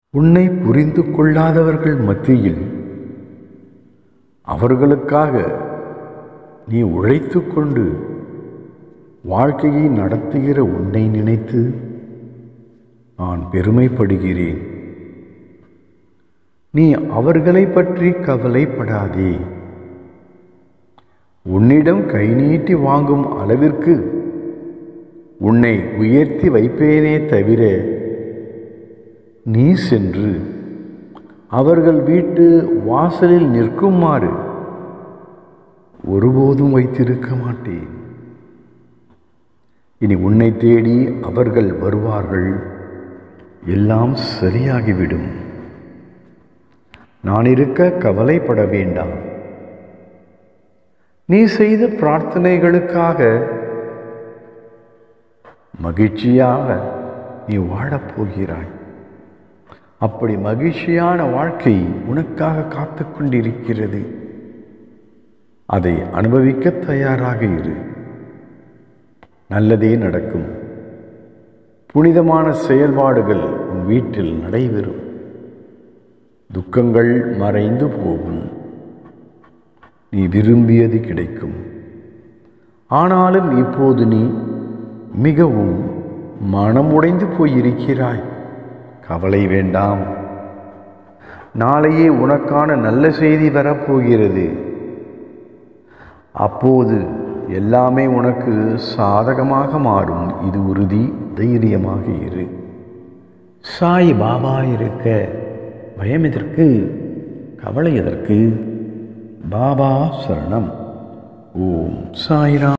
உன்னை புரிந்து கொள்ளாதவர்கள் மத்தியில் அவர்களுக்காக நீ உழைத்து கொண்டு வாழ்க்கையை நடத்துகிற உன்னை நினைத்து நான் பெருமைப்படுகிறேன் நீ அவர்களை பற்றி கவலைப்படாதே உன்னிடம் கை நீட்டி வாங்கும் அளவிற்கு உன்னை உயர்த்தி வைப்பேனே தவிர நீ சென்று அவர்கள் வீட்டு வாசலில் நிற்குமாறு ஒருபோதும் வைத்திருக்க மாட்டேன் இனி உன்னை தேடி அவர்கள் வருவார்கள் எல்லாம் சரியாகிவிடும் நான் இருக்க கவலைப்பட வேண்டாம் நீ செய்த பிரார்த்தனைகளுக்காக மகிழ்ச்சியாக நீ வாழப்போகிறாய் அப்படி மகிழ்ச்சியான வாழ்க்கை உனக்காக காத்து கொண்டிருக்கிறது அதை அனுபவிக்க தயாராக இரு நல்லதே நடக்கும் புனிதமான செயல்பாடுகள் உன் வீட்டில் நடைபெறும் துக்கங்கள் மறைந்து போகும் நீ விரும்பியது கிடைக்கும் ஆனாலும் இப்போது நீ மிகவும் மனமுடைந்து போயிருக்கிறாய் கவலை வேண்டாம் நாளையே உனக்கான நல்ல செய்தி வரப்போகிறது அப்போது எல்லாமே உனக்கு சாதகமாக மாறும் இது உறுதி தைரியமாக இரு சாய் பாபா இருக்க பயம் எதற்கு கவலை எதற்கு பாபா சரணம் ஓம் சாய்ராம்